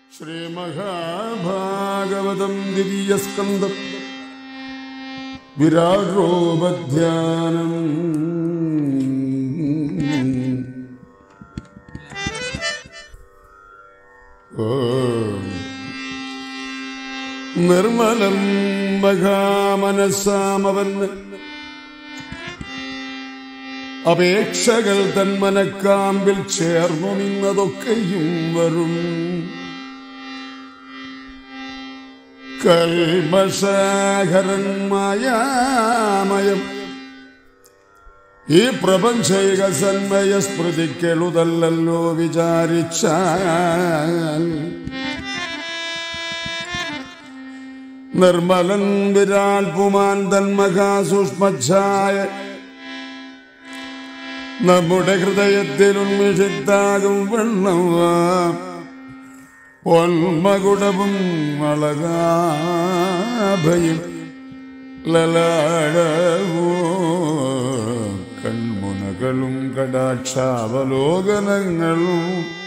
ശ്രീമഹാഭാഗവതം ദ്വിതീയസ്കന്ധം വിരാടോപധ്യാനം ഓം. നിർമ്മലം മഹാമനസ്സാമവന് അപേക്ഷകൾ തന്മനക്കാമ്പിൽ ചേർന്നു നിന്നതൊക്കെയും വരും കൽമശാഹരൻ മായാമയം ഈ പ്രപഞ്ചൈക സന്മയ സ്മൃതിക്കെളുതല്ലോ വിചാരിച്ചാൽ നിർമ്മലൻ വിരാൽ പുമാൻ തന്മഹാസൂക്ഷ്മച്ഛായ നമ്മുടെ ഹൃദയത്തിൽ ഉന്മിഷിത്താകും വെള്ളവാ പൊന്മകുടവും അളകാഭയും ലലാടവോ കൺമുനകളും കടാക്ഷാവലോകനങ്ങളും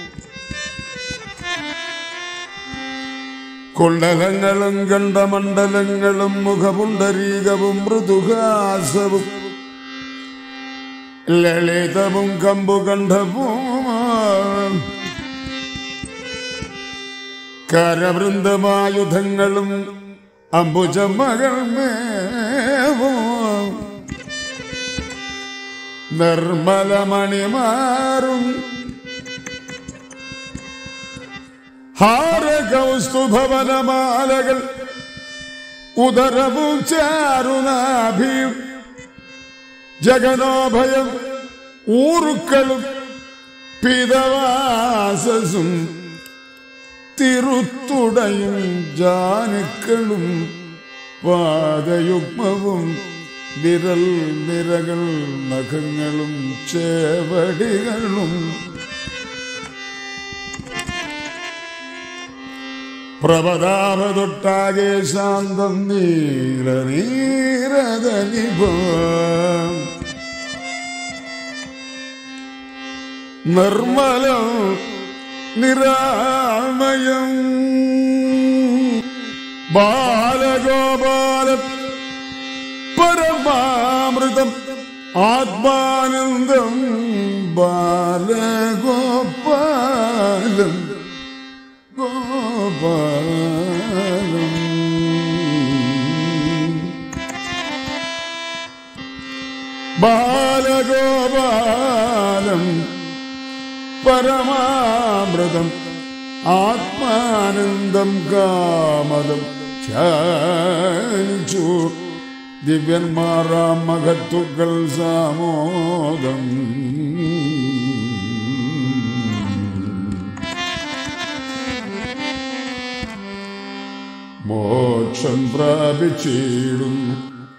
കുണ്ടലങ്ങളും കണ്ടമണ്ഡലങ്ങളും മുഖപുണ്ടരീകവും മൃദുഹാസവും ലളിതവും കമ്പുകണ്ഠവും കരവൃന്ദമായുധങ്ങളും അംബുജമകൾ മേവും നിർമ്മലമണിമാറും ഹാരകൗസ്തുഭവനമാലകൾ ഉദരവും ചാരുനാഭിയും ജഗനോഭയം ഊറുക്കളും പിതവാസസും തിരുത്തുടയും ജാനുക്കളും പാദയുഗ്മവും വിരൽ നിരകൾ നഖങ്ങളും ചേവടികളും പ്രപതാപതൊട്ടാകെ ശാന്തം നീല നീരതനിഭം നിർമ്മലം നിരാമയം ബാലഗോപാല പരമാമൃതം ആത്മാനന്ദം ബാലഗോപാലം ഗോപാലം ബാലഗോപാലം പരമാമൃതം ആത്മാനന്ദം കാമദം ധ്യാനിച്ചു ദിവ്യന്മാറാം മഹത്തുക്കൾ സാമോദം മോക്ഷം പ്രാപിച്ചിടുന്നു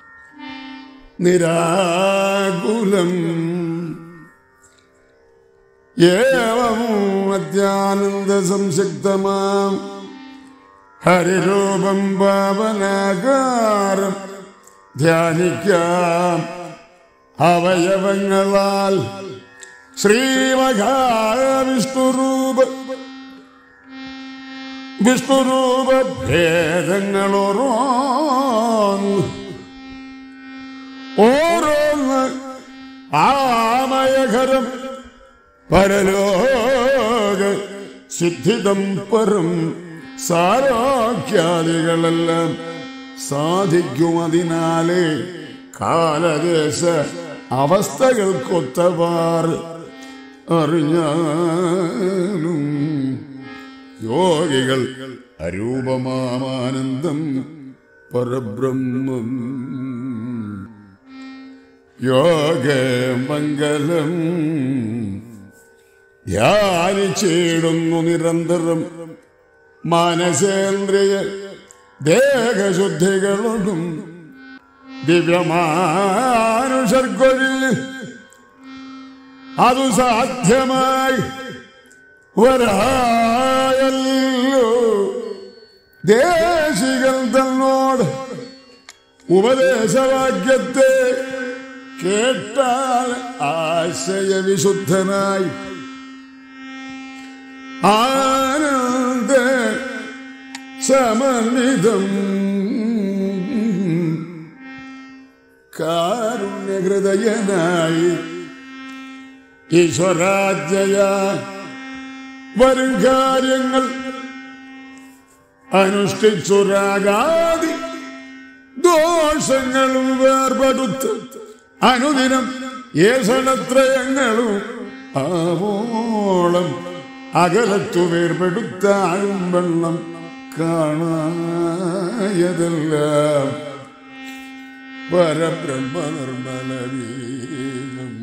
നിരാകുലം ഏവം അത്യാനന്ദ സംശക്തമാം ഹരിരൂപം പാവനാകാരം ധ്യാനിക്കാം അവയവങ്ങളാൽ ശ്രീമഹാവിഷ്ണുരൂപ വിഷ്ണുരൂപ ഭേദങ്ങളോരോന്ന് ഓരോന്ന് ആമയകരം പരലോക സിദ്ധിതം പരം സാരോഗ്യാദികളെല്ലാം സാധിക്കും അതിനാലേ കാലദേശ അവസ്ഥകൾക്കൊത്തവാർ അറിഞ്ഞാലും യോഗികൾ അരൂപമാമാനന്ദം പരബ്രഹ്മം യോഗമംഗലം ധ്യാനിച്ചിടുന്നു നിരന്തരം മാനസേന്ദ്രിയ ദേഹശുദ്ധികളൊടും ദിവ്യമാനുഷർക്കൊഴിൽ അതു സാധ്യമായി വരായല്ലോ ദേശികൾ തന്നോട് ഉപദേശവാക്യത്തെ കേട്ടാൽ ആശയവിശുദ്ധനായി ആനന്ദ സമന്വിതം കാരുണ്യഹൃദയനായി ഈശ്വരാജ്ഞയ വരും കാര്യങ്ങൾ അനുഷ്ഠിച്ചുരാകാതി ദോഷങ്ങളും വേർപെടുത്ത് അനുദിനം ഏഷണത്രയങ്ങളും ആവോളം അകലത്തു വേർപെടുത്താഴും വെള്ളം കാണായതെല്ലാം പരബ്രഹ്മ നിർമ്മലവീനം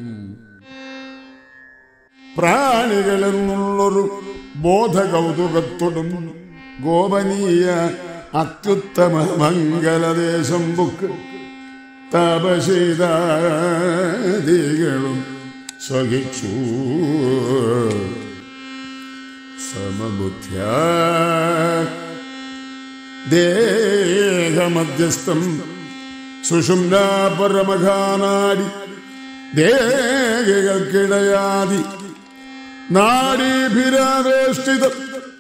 പ്രാണികളെന്നുള്ളൊരു ബോധകൗതുകത്തോടും ഗോപനീയ അത്യുത്തമ മംഗലദേശം ബുക്ക് തപശീതാദികളും സഹിച്ചു സമബുദ്ധ്യ ദേഹമധ്യസ്ഥം സുഷുമ്നാപരമഘാനാടി ദേഹികൾക്കിടയാതി നാടീഭിരാവേഷ്ടിതം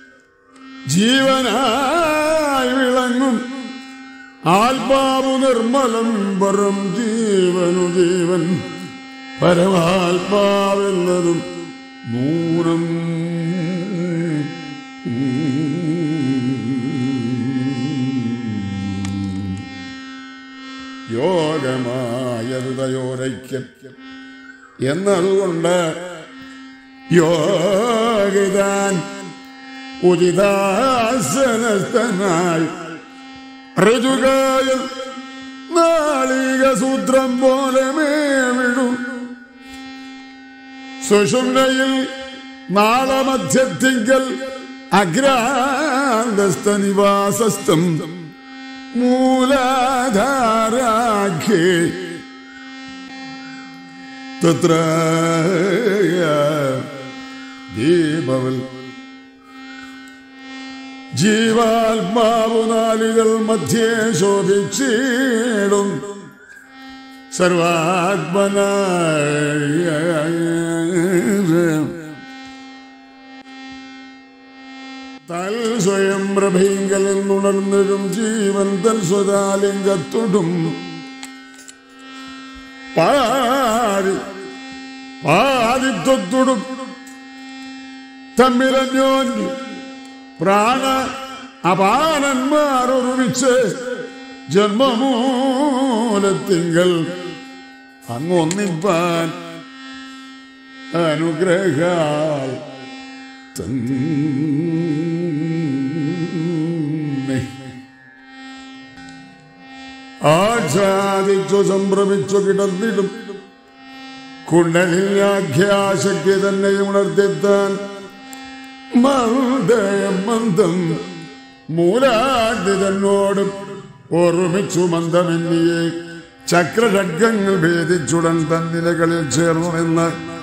ജീവനായി വിളങ്ങും ആത്മാവു നിർമ്മലം പരം ജീവനു ജീവൻ പരമാത്മാവെന്നതും നൂനം യോഗമായതയോരൈക്യം എന്നതുകൊണ്ട് യോഗിതാൻ ഉചിതാസനസ്ഥനായി ഋതുകായൽ നാളിക സൂത്രം പോലെ മേവിടും സുഷുമ്നയിൽ നാളമധ്യത്തിങ്കൽ അഗ്രാന്തസ്ഥ നിവാസസ്ഥം മൂലാധാരാഖ്യേ തത്ര ദീപവൽ ജീവാത്മാവു നാലുകൾ മധ്യേ ശോഭിച്ചിടും സർവാത്മന തൽ സ്വയം പ്രഭീങ്കലിൽ നുണർന്നിടും ജീവൻ തൽ സ്വതാലിംഗത്തൊടും പാരി പാതിത്വത്തൊടും തമ്മിലന്യോന്യം പ്രാണ അപാനന്മാർ ഒരുമിച്ച് ജന്മമൂലത്തിങ്കൽ അങ്ങൊന്നിപ്പാൻ അനുഗ്രഹാൽ തന്നെ ആച്ഛാദിച്ചു സംഭ്രമിച്ചു കിടന്നിടും കുണ്ടലിന്യാഖ്യാശക്തി തന്നെ ഉണർത്തിത്താൻ മന്ദയം മന്ദം മൂലാട്ടി തന്നോടും ഓർമ്മിച്ചു മന്ദമെന്നിയെ ചക്രഷഡ്ഗങ്ങൾ ഭേദിച്ചുടൻ തന്നിലകളിൽ ചേർന്നു നിന്ന്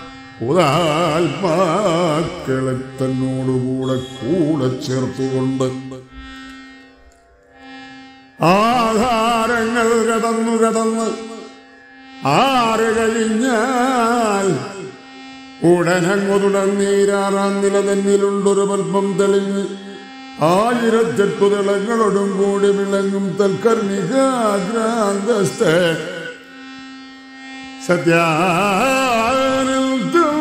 ഉദാത്മാക്കളെ തന്നോടുകൂടെ കൂടെ ചേർത്തുകൊണ്ട് ആധാരങ്ങൾ കടന്നു കടന്ന് ആറ് കഴിഞ്ഞാൽ ഉടനങ്ങു തുടർന്നീരാറാം നില തന്നിലുണ്ടൊരു പൽപ്പം തെളിഞ്ഞ് ആയിരത്തെട്ടു തിളങ്ങളോടും കൂടി വിളങ്ങും തൽക്കർണികാഗ്രാന്തസ്ഥ സത്യാനന്ദം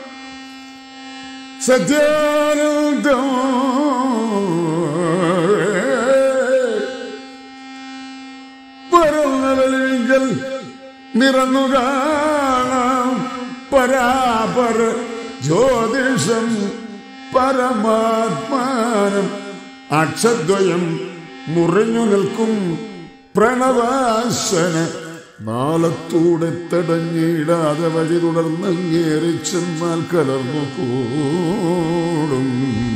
സത്യാനന്ദം പരന്നവലിങ്കൽ നിറന്നു കാണാം പരാപര ജ്യോതിഷം പരമാത്മാനം അക്ഷദ്വയം മുറിഞ്ഞു നിൽക്കും പ്രണവാസന നാളത്തൂടെ തടഞ്ഞിടാതെ വഴി തുടർന്നങ്ങേറി ചെന്നാൽ കലർന്നു കൂടും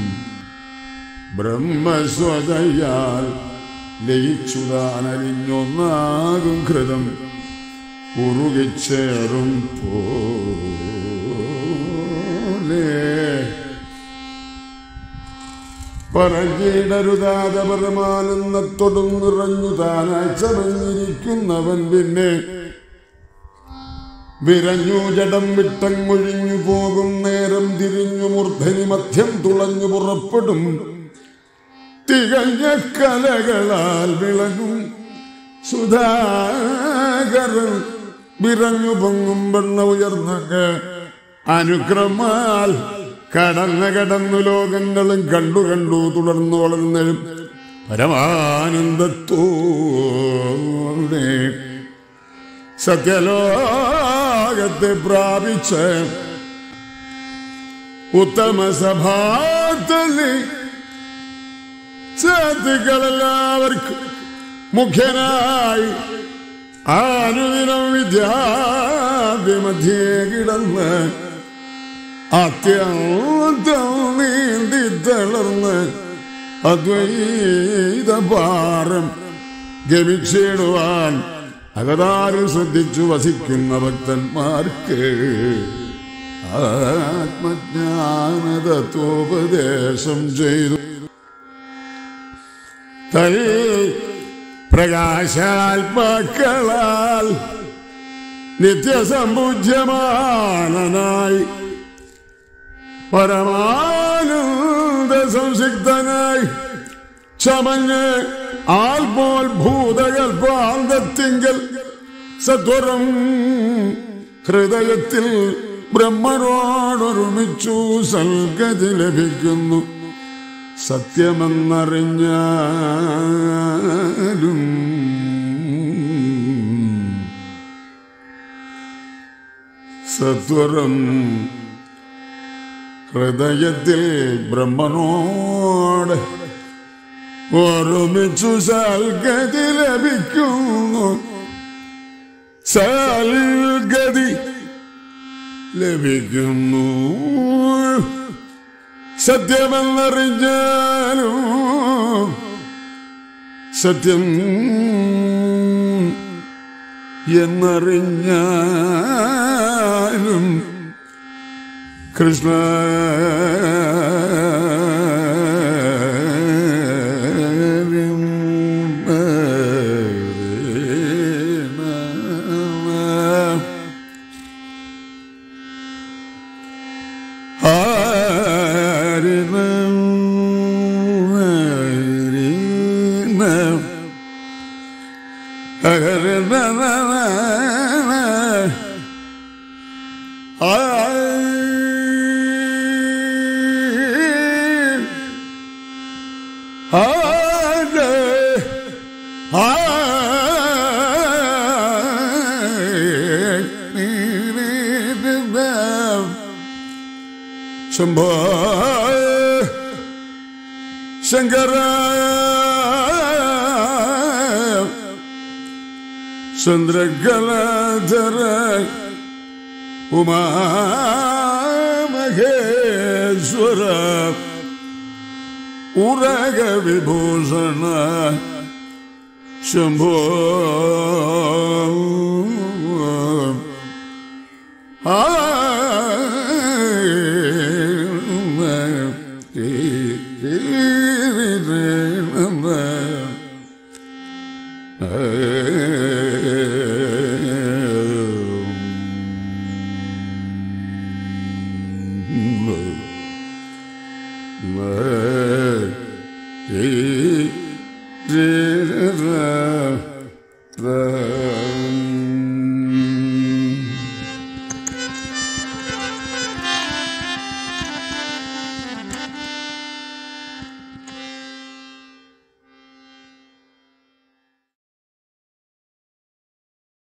ബ്രഹ്മസ്വതയാൽ ലയിച്ചുതാനലിഞ്ഞൊന്നാകും കൃതം ഉറുകിച്ചേറും പോലെ പറഞ്ഞിടരുതാതെ പരമാനന്ദത്തൊടും നിറഞ്ഞു താനായി ചമഞ്ഞിരിക്കുന്നവൻ പിന്നെ വിരഞ്ഞു ജഡം വിട്ടങ്ങൊഴിഞ്ഞു പോകും നേരം തിരിഞ്ഞു മൂർധനി മധ്യം തുളഞ്ഞു പുറപ്പെടും തികഞ്ഞ കലകളാൽ വിളങ്ങും സുധാകരൻ വിറഞ്ഞു പൊങ്ങും വെണ്ണ ഉയർന്നങ്ങ് അനുക്രമാൽ കടന്നു കടന്നു ലോകങ്ങളും കണ്ടു കണ്ടു തുടർന്നു വളർന്നഴും പരമാനന്ദത്തോടെ സത്യലോകത്തെ പ്രാപിച്ച് ഉത്തമ സഭാത്തലി ചാത്തുക്കളെല്ലാവർക്കും മുഖ്യനായി ആനുദിനം വിദ്യാഭിമധ്യേ കിടന്ന് അത്യന്തം നീന്തി തളർന്ന് അദ്വൈത പാരം ഗമിച്ചിടുവാൻ അകതാരും ശ്രദ്ധിച്ചു വസിക്കുന്ന ഭക്തന്മാർക്ക് ആത്മജ്ഞാനതത്വോപദേശം ചെയ്തു തൽ പ്രകാശാത്മാക്കളാൽ നിത്യസംബുദ്ധ്യമാനനായി പരമാനന്ദ സംസിക്തനായി ചമഞ്ഞ് ആൽപോൽ ഭൂതകൽപാന്തത്തിങ്കൽ സത്വരം ഹൃദയത്തിൽ ബ്രഹ്മനോടൊരുമിച്ചു സൽഗതി ലഭിക്കുന്നു സത്യമെന്നറിഞ്ഞാലും സത്വരം ഹൃദയത്തിൽ ബ്രഹ്മനോട് ഒരുമിച്ചു സൽഗതി ലഭിക്കുന്നു സൽഗതി ലഭിക്കുന്നു സത്യമെന്നറിഞ്ഞാലും സത്യം എന്നറിഞ്ഞാലും കൃഷ്ണ ശംഭോ ശങ്കര ചന്ദ്രകലാധര ഉമാമഹേശ്വര ഉരക വിഭൂഷണ ശംഭോ ആ Re